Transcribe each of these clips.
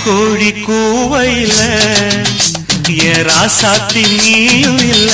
ராக்கோழி கூவையில என் ராசாத்தி நீயும் இல்ல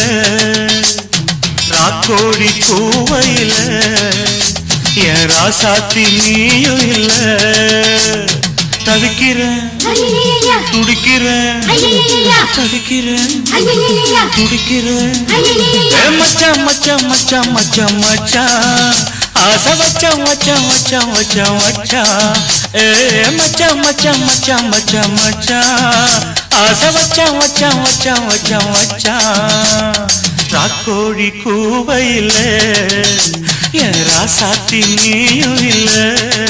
ராக்கோழி கூவையில என் ராசாத்தி நீயும் இல்ல தவிக்கிறேன் ஐயையையா, துடிக்கிறேன் ஐயையையா, தவிக்கிறேன் ஐயையையா, துடிக்கிறேன் ஐயையையா. ஏ மச்சான் மச்சான் மச்சான் மச்சான் மச்சான் ஆசை வச்சான் மச்சான் மச்சான் மச்சான் மச்சான் ஏ மச்சான் மச்சான் மச்சான் மச்சான் மச்சான் ஆசை வச்சான் மச்சான் மச்சான் மச்சான் மச்சான் ராக்கோழி கூவையில் என் ராசாத்தி நீயும் இல்லை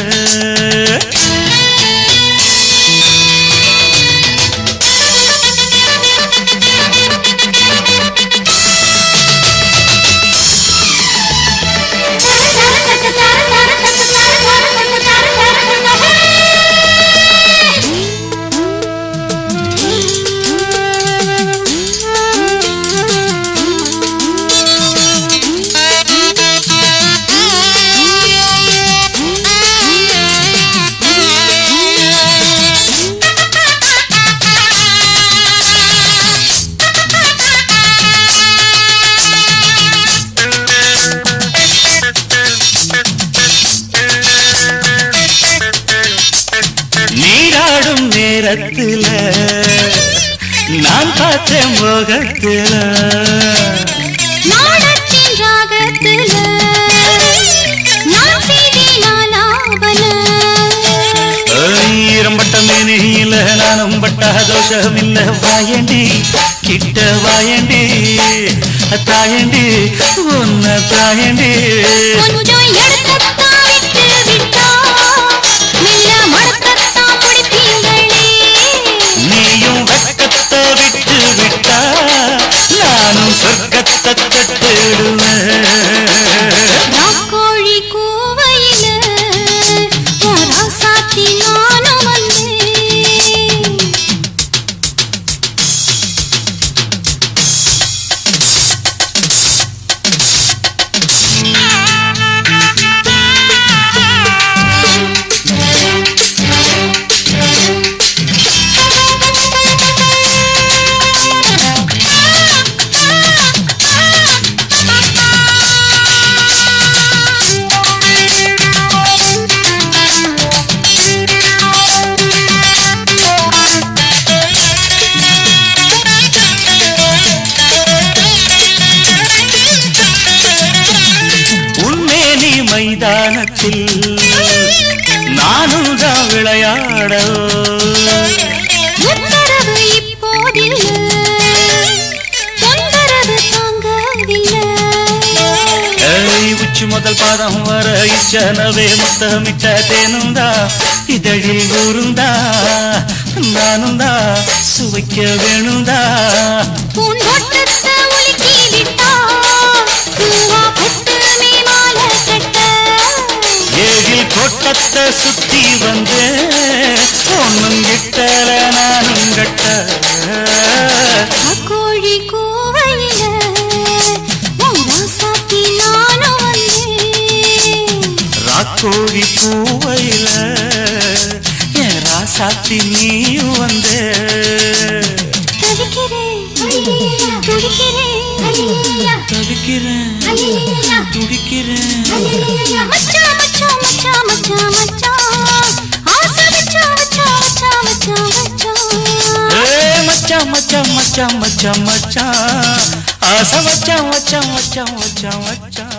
நீராடும் நேரத்துல நான் பார்த்தேன் முகத்துல நாடத்தின் ராகத்துல நான் செய்தேன் ஆலாபன. ஈரம்பட்ட மேனியில நானும் பட்ட தோஷம் இல்ல வாயண்டி கிட்ட வாயண்டி தாயண்டி உன்ன தாயண்டி கொஞ்சம் எடுக்கத்தான் விட்டு விட்டா, மெல்ல மடக்கத்தான் பிடிப்பீங்களே. நீயும் வெக்கத்தை விட்டு விட்டா நானும் சொர்க்கத்தை தட்டிடுவேன் ராக்கோழி கூவையில உன் ராசாத்தி நானும் வந்தேன். உண்மேனி மைதானத்தில் நானும் தான் விளையாட உத்தரவு இப்போதில்லை, தொந்தரவு தாங்கவில்லை. ஏய், உச்சி முதல் பாதம் வர இச்சனவே முத்தமிட்ட தேனுந்தா இதழில் ஊருந்தா நானும் தான் சுவைக்க வேணுந்தா பூந்தோட்டத்தை உலுக்கி விட்டா, பூவா பொட்டுமே மாலை கட்ட. ஏழில் கோட்டத்தை சுத்தி வந்தேன் ஒன்னும் கிட்டல நானும் கட்ட கோழி கூவையில உன் ராசாத்தி நானும் வந்தேன். ராக்கோழி பூவையில என் ராசாத்தி நீயும் வந்த தவிக்கிறேன், துடிக்கிறேன், தவிக்கிறேன் துடிக்கிறேன் மச்சான், மச்சான், மச்சான், மச்சான், மச்சான். ஆசை வச்சான், வச்சான், வச்சான், வச்சான், வச்சான். ஏ மச்சான் மச்சான் மச்சான் மச்சான் மச்சான் ஆசை வச்சான் வச்சான் வச்சான் வச்சான் வச்சான்